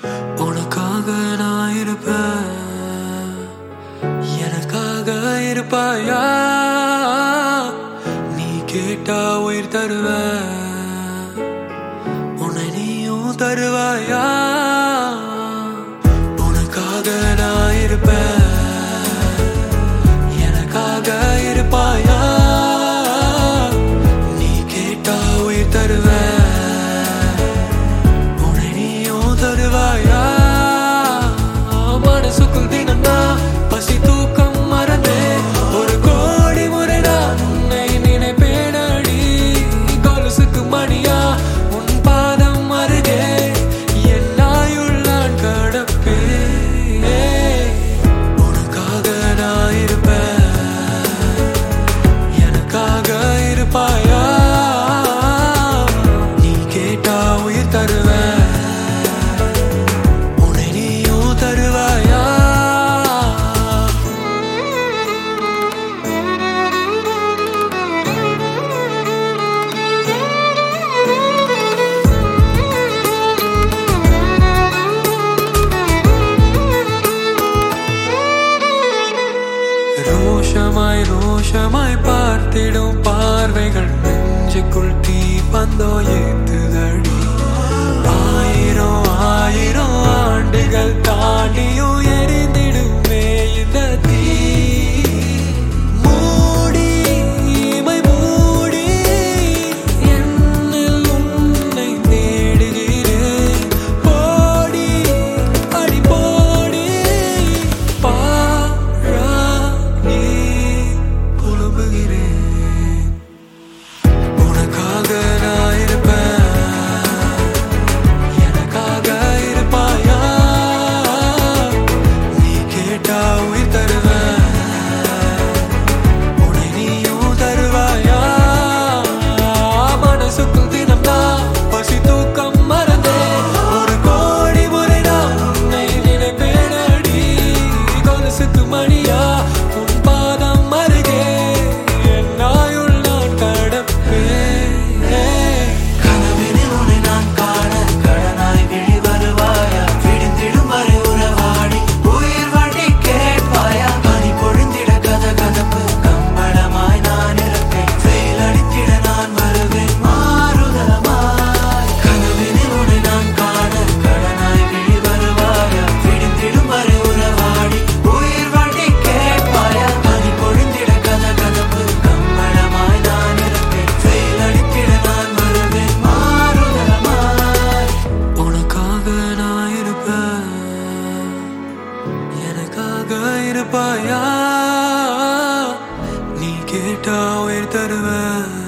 உனக்காக நான் இருப்பேன் எனக்காக இருப்பாயா நீ கேட்டா உயிர் தருவேன் உன்னை நீயும் தருவாயா உனக்காக நான் இருப்பேன் எனக்காக இருப்பாயா நீ கேட்டா உயிர் தருவேன் உன்னை நீயும் தருவாயா மனசுக்குள் தினம்தான் பசி தூக்கம் மறந்தே ஒரு கோடி முறை நான் உன்னை நினைப்பேனடி கொலுசுக்கு மணியா உன் பாதம் அருகே என் ஆயுள் நான் கடப்பேன் உனக்காக நான் இருப்பேன் எனக்காக இருப்பாயா நீ கேட்டா உயிர் தருவேன் உன்னை நீயும் தருவாயா ரோஷமாய் ரோஷமாய் பார்த்திடும் பார்வைகள் நெஞ்சுக்குள் தீ பந்தோ ஏத்துதடி ஆயிரம் ஆயிரம் ஆண்டுகள் தாண்டியும் எரிந்திடுமே இந்த தீ மூடி இமை மூடி என்னில் உன்னை தேடுகிறேன் போடி அடி போடி பாழாகி புலம்புகிறேன் உனக்காக நான் இருப்பேன் எனக்காக இருப்பாயா நீ கேட்டா உயிர் தருவேன் உன்னை நீயும் தருவாயா மனசுக்குள் தினம்தான் பசி தூக்கம் மறந்தே ஒரு கோடி முறை நான் உன்னை நினைப்பேனடி கொலுசுக்கு மணியா உன் பாதம் அருகே என் ஆயுள் நான் கடப்பேன் கனவினில் உன்னை நான் காண கடனாய் விழி வருவாயா விடுந்திடும் வரை உறவாடி உயிர் வழி கேட்பாயா பனி பொழிந்திட கத கதப்பு கம்பளமாய் நான் இருப்பேன் வெயில் அடித்திட நான் வருவேன் மாறுதலமாய் கனவினில் உன்னை நான் காண கடனாய் விழி வருவாயா விடுந்திடும் வரை உறவாடி உயிர் வழி கேட்பாயா பனி பொழிந்திட கத கதப்பு கம்பளமாய் நான் இருப்பேன் வெயில் அடித்திட நான் வருவேன் மாறுதலமாய் உனக்காக நான் இருப்பேன் எனக்காக இருப்பாயா நீ கேட்டா உயிர் தருவேன்